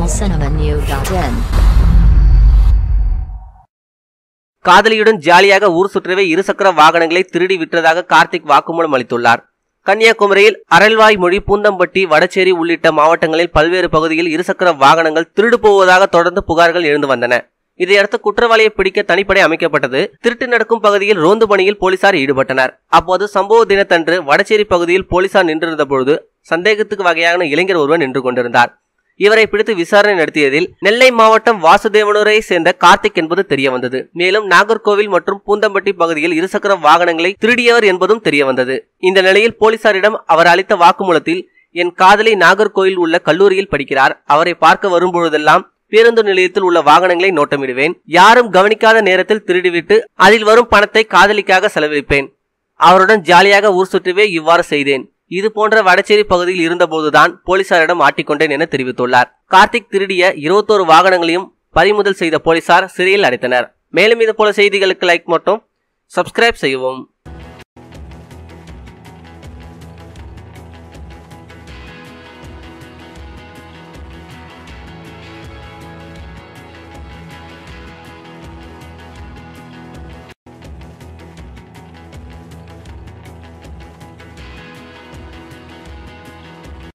tamilcinemanew.in காதலியுடன் ஜாலியாக ஊர் சுற்றவே இருசக்கர வாகனங்களை திருடி விற்றதாக கார்த்திக் வாக்குமூலம் அளித்துள்ளார் கன்னியாகுமரியில் அரல்வாய் மொழி பூந்தம்பட்டி வடச்சேரி உள்ளிட்ட மாவட்டங்களில் பல்வேறு பகுதியில் இருசக்கர வாகனங்கள் திருடு போவதாக தொடர்ந்து புகார்கள் எழுந்து வந்தன இதையடுத்து குற்றவாளியை பிடிக்க தனிப்படை அமைக்கப்பட்டது திருட்டு நடக்கும் பகுதியில் ரோந்து பணியில் போலீசார் ஈடுபட்டனர் அப்போது சம்பவ தினத்தன்று வடச்சேரி பகுதியில் போலீசார் நின்றிருந்த பொழுது சந்தேகத்துக்கு வகையான இளைஞர் ஒருவர் நின்று கொண்டிருந்தார் இவரை பிடித்து விசாரணை நடத்தியதில் நெல்லை மாவட்டம் வாசுதேவனூரை சேர்ந்த கார்த்திக் என்பது தெரிய வந்தது மேலும் நாகர்கோவில் மற்றும் பூந்தம்பட்டி பகுதியில் இருசக்கர வாகனங்களை திருடியவர் என்பதும் தெரிய வந்தது இந்த நிலையில் போலீசாரிடம் அவர் அளித்த வாக்குமூலத்தில் என் காதலி நாகர்கோவில் உள்ள கல்லூரியில் படிக்கிறார் அவரை பார்க்க வரும்பொழுதெல்லாம் பேருந்து நிலையத்தில் உள்ள வாகனங்களை நோட்டமிடுவேன் யாரும் கவனிக்காத நேரத்தில் திருடிவிட்டு அதில் வரும் பணத்தை காதலிக்காக செலவழிப்பேன் அவருடன் ஜாலியாக ஊர் சுற்றவே இவ்வாறு செய்தேன் இது போன்ற வடச்சேரி பகுதியில் இருந்தபோதுதான் போலீசாரிடம் மாட்டிக்கொண்டேன் என தெரிவித்துள்ளார் கார்த்திக் திருடிய இருபத்தோரு வாகனங்களையும் பறிமுதல் செய்த போலீசார் சிறையில் அடைத்தனர் மேலும் இது போல செய்திகளுக்கு லைக் மட்டும் சப்ஸ்கிரைப் செய்யவும்